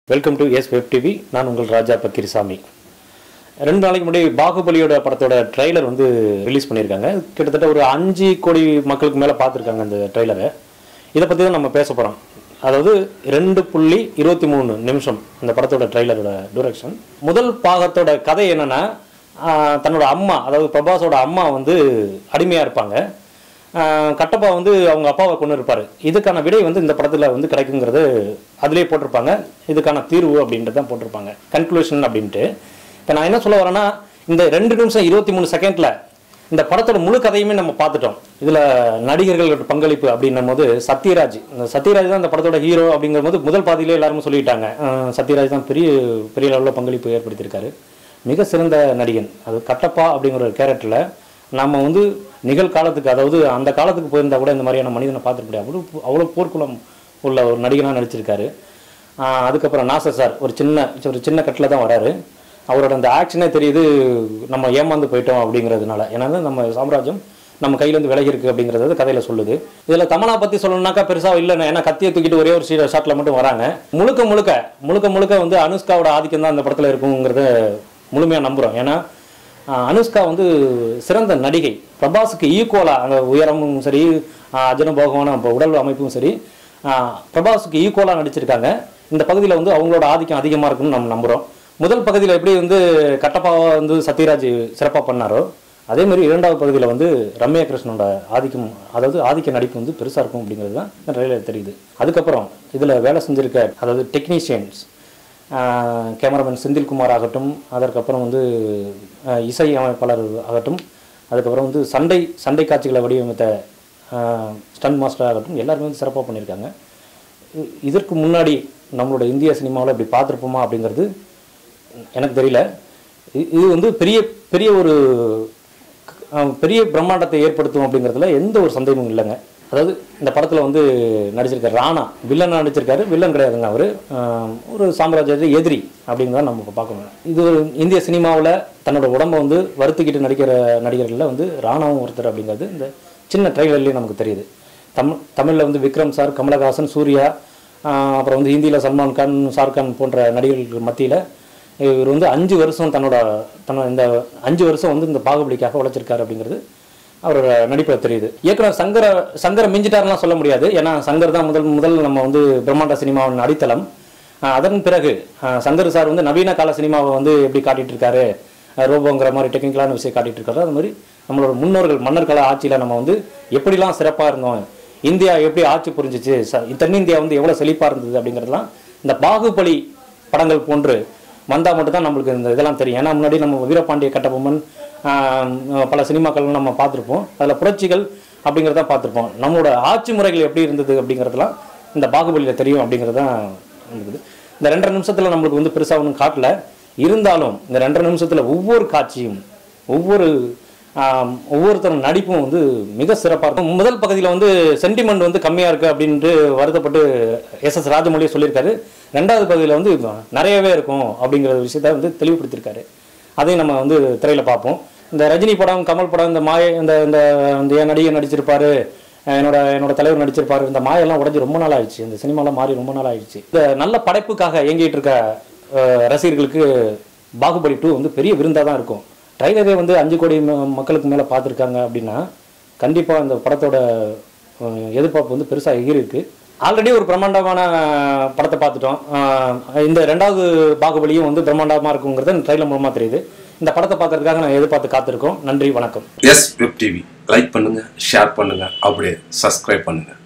welcome to S web TV நான் உங்கள் ராஜா பக்கிரிசாமி ரெண்டு நாளைக்கு முன்னாடி பாகுபலியோட படத்தோட ட்ரைலர் வந்து ரிலீஸ் பண்ணியிருக்காங்க கிட்டத்தட்ட ஒரு அஞ்சு கோடி மக்களுக்கு மேலே பார்த்துருக்காங்க அந்த ட்ரைலரை இதை பற்றி தான் நம்ம பேச போகிறோம் அதாவது ரெண்டு புள்ளி இருபத்தி மூணு நிமிஷம் அந்த படத்தோட ட்ரைலரோட டியூரேஷன் முதல் பாகத்தோட கதை என்னன்னா ஆஹ், தன்னோட அம்மா அதாவது பிரபாஸோட அம்மா வந்து அடிமையாக இருப்பாங்க ஆஹ் கட்டப்பா வந்து அவங்க அப்பாவை கொண்டு இருப்பார் இதுக்கான விடை வந்து இந்த படத்தில் வந்து கிடைக்குங்கிறது அதிலே போட்டிருப்பாங்க இதுக்கான தீர்வு அப்படின்ட்டு தான் போட்டிருப்பாங்க கன்க்ளூஷன் அப்படின்ட்டு இப்போ நான் என்ன சொல்ல வரேன்னா இந்த ரெண்டு நிமிஷம் இருபத்தி மூணு செகண்டில் இந்த படத்தோட முழு கதையுமே நம்ம பார்த்துட்டோம் இதில் நடிகர்களோட பங்களிப்பு அப்படின்னும் போது சத்யராஜ் இந்த சத்யராஜ் தான் இந்த படத்தோட ஹீரோ அப்படிங்கிற போது முதல் பாதியிலே எல்லாருமே சொல்லிட்டாங்க ஆஹ் சத்யராஜ் தான் பெரிய பெரிய லெவலில் பங்களிப்பு ஏற்படுத்தியிருக்காரு மிக சிறந்த நடிகன் அது கட்டப்பா அப்படிங்கிற ஒரு கேரக்டரில் நம்ம வந்து நிகழ்காலத்துக்கு அதாவது அந்த காலத்துக்கு போயிருந்தா கூட இந்த மாதிரியான மனிதனை பார்த்துருக்க முடியாது அவ்வளோ அவ்வளோ போர்க்குளம் உள்ள ஒரு நடிகனாக நடிச்சிருக்காரு ஆஹ் அதுக்கப்புறம் நாசர் சார் ஒரு சின்ன ஒரு சின்ன கட்டில் தான் வராரு அவரோட அந்த ஆக்ஷனே தெரியுது நம்ம ஏமாந்து போயிட்டோம் அப்படிங்கிறதுனால ஏன்னா நம்ம சாம்ராஜ்யம் நம்ம கையிலேருந்து விலகி இருக்கு அப்படிங்கிறது கதையில் சொல்லுது இதில் தமனா பற்றி சொல்லணும்னாக்கா பெருசாக இல்லை ஏன்னா கத்தியை தூக்கிட்டு ஒரே ஒரு ஷாட்டில் மட்டும் வராங்க முழுக்க முழுக்க முழுக்க முழுக்க வந்து அனுஷ்காவோட ஆதிக்கம் தான் அந்த படத்தில் இருக்குங்கிறத முழுமையாக நம்புகிறோம் ஏன்னா ஆஹ் அனுஷ்கா வந்து சிறந்த நடிகை பிரபாஸுக்கு ஈக்குவலாக அந்த உயரமும் சரி ஆஹ் அஜனபோகமான இப்போ உடல் அமைப்பும் சரி ஆஹ் பிரபாஸுக்கு ஈக்குவலாக நடிச்சிருக்காங்க இந்த பகுதியில் வந்து அவங்களோட ஆதிக்கம் அதிகமாக இருக்குன்னு நம்ம நம்புகிறோம் முதல் பகுதியில் எப்படி வந்து கட்டப்பாவை வந்து சத்யராஜ் சிறப்பாக பண்ணாரோ அதே மாதிரி இரண்டாவது பகுதியில் வந்து ரம்யா கிருஷ்ணனோட ஆதிக்கம் அதாவது ஆதிக்க நடிப்பு வந்து பெருசாக இருக்கும் அப்படிங்கிறது தான் இந்த ட்ரெயிலர் தெரியுது அதுக்கப்புறம் இதில் வேலை செஞ்சிருக்க அதாவது டெக்னீஷியன்ஸ் கேமராமேன் செந்தில்குமார் ஆகட்டும் அதற்கப்புறம் வந்து ஆஹ் இசை அமைப்பாளர் ஆகட்டும் அதுக்கப்புறம் வந்து சண்டை சண்டை காட்சிகளை வடிவமைத்த ஸ்டன் மாஸ்டர் ஆகட்டும் எல்லாருமே வந்து சிறப்பாக பண்ணியிருக்காங்க இ- இதற்கு முன்னாடி நம்மளோட இந்திய சினிமாவில் இப்படி பார்த்துருப்போமா அப்படிங்கிறது எனக்கு தெரியல இ- இது வந்து பெரிய பெரிய ஒரு அஹ், பெரிய பிரம்மாண்டத்தை ஏற்படுத்தும் அப்படிங்கிறதுல எந்த ஒரு சந்தேகமும் இல்லைங்க அதாவது இந்த படத்தில் வந்து நடிச்சிருக்காரு ராணா வில்லன் நடிச்சிருக்காரு வில்லன் கிடையாதுங்க அவர் ஒரு சாம்ராஜ்யத்தை எதிரி அப்படிங்கிறத நம்ம இப்போ பார்க்கணும் இது ஒரு இந்திய சினிமாவில் தன்னோட உடம்பை வந்து வருத்திக்கிட்டு நடிக்கிற நடிகர்களில் வந்து ராணாவும் ஒருத்தர் அப்படிங்கிறது இந்த சின்ன ட்ரைலர்லேயே நமக்கு தெரியுது தமிழ் தமிழில் வந்து விக்ரம் சார் கமலஹாசன் சூர்யா ஆஹ் அப்புறம் வந்து ஹிந்தியில் சல்மான் கான் ஷாருக்கான் போன்ற நடிகர்கள் மத்தியில் இவர் வந்து அஞ்சு வருஷம் தன்னோட தன்னோட இந்த அஞ்சு வருஷம் வந்து இந்த பாகுபலிக்காக உழைச்சிருக்காரு அப்படிங்கிறது அவரோட நடிப்பில் தெரியுது இயக்குனர் சங்கர சங்கரை மிஞ்சிட்டாருலாம் சொல்ல முடியாது ஏன்னா சங்கர் தான் முதல் முதல் நம்ம வந்து பிரம்மாண்ட சினிமாவின் அடித்தளம் ஆஹ் அதன் பிறகு ஆஹ் சங்கர் சார் வந்து நவீன கால சினிமாவை வந்து எப்படி காட்டிட்டு இருக்காரு ஆஹ் ரோபோங்கிற மாதிரி டெக்னிக்கலான விஷயம் காட்டிட்டு இருக்காரு அது மாதிரி நம்மளோட முன்னோர்கள் மன்னர் கால ஆட்சியில் நம்ம வந்து எப்படிலாம் சிறப்பாக இருந்தோம் இந்தியா எப்படி ஆட்சி புரிஞ்சிச்சு ச- தென்னிந்தியா வந்து எவ்வளோ செழிப்பாக இருந்தது அப்படிங்கிறதுலாம் இந்த பாகுபலி படங்கள் போன்று வந்தால் மட்டும்தான் நம்மளுக்கு இந்த இதெல்லாம் தெரியும் ஏன்னா முன்னாடி நம்ம வீரபாண்டிய கட்டபொம்மன் ஆஹ், பல சினிமாக்கள் நம்ம பார்த்துருப்போம் அதில் புரட்சிகள் அப்படிங்கிறத பார்த்துருப்போம் நம்மளோட ஆட்சி முறைகள் எப்படி இருந்தது அப்படிங்கிறதுலாம் இந்த பாகுபலியில் தெரியும் அப்படிங்கிறது தான் இருக்குது இந்த ரெண்டரை நிமிஷத்தில் நம்மளுக்கு வந்து பெருசாக ஒன்றும் காட்டல இருந்தாலும் இந்த ரெண்டரை நிமிஷத்தில் ஒவ்வொரு காட்சியும் ஒவ்வொரு ஆம், ஒவ்வொருத்தரும் நடிப்பும் வந்து மிக சிறப்பாக இருக்கும் முதல் பகுதியில் வந்து சென்டிமெண்ட் வந்து கம்மியாக இருக்குது அப்படின்ட்டு வருத்தப்பட்டு எஸ் எஸ் ராஜமௌழி சொல்லியிருக்காரு ரெண்டாவது பகுதியில் வந்து நிறையவே இருக்கும் அப்படிங்கிற விஷயத்த வந்து தெளிவுபடுத்தியிருக்காரு அதையும் நம்ம வந்து திரையில் பார்ப்போம் இந்த ரஜினி படம் கமல் படம் இந்த மாய இந்த இந்த இந்த என் நடிகர் நடிச்சிருப்பாரு என்னோட என்னோட தலைவர் நடிச்சிருப்பாரு இந்த மாயெல்லாம் உடஞ்சி ரொம்ப நாள் ஆயிடுச்சு இந்த சினிமாலாம் மாறி ரொம்ப நாள் ஆயிடுச்சு இந்த நல்ல படைப்புக்காக இயங்கிட்டு இருக்க அஹ், ரசிகர்களுக்கு பாகுபலி டூ வந்து பெரிய விருந்தாக தான் இருக்கும் ட்ரைலரே வந்து அஞ்சு கோடி ம- மக்களுக்கு மேலே பார்த்துருக்காங்க அப்படின்னா கண்டிப்பாக இந்த படத்தோட அஹ், எதிர்பார்ப்பு வந்து பெருசாக எகிரி இருக்கு ஆல்ரெடி ஒரு பிரம்மாண்டமான படத்தை பார்த்துட்டோம் அஹ், இந்த ரெண்டாவது பாகுபலியும் வந்து பிரம்மாண்டமாக இருக்குங்கிறது ட்ரைலர் மூலமாக தெரியுது இந்த படத்தை பார்க்கறதுக்காக நான் எதிர்பார்த்து காத்திருக்கோம் நன்றி வணக்கம் எஸ் வெப் டிவி லைக் பண்ணுங்க ஷேர் பண்ணுங்க அப்படியே சப்ஸ்கிரைப் பண்ணுங்க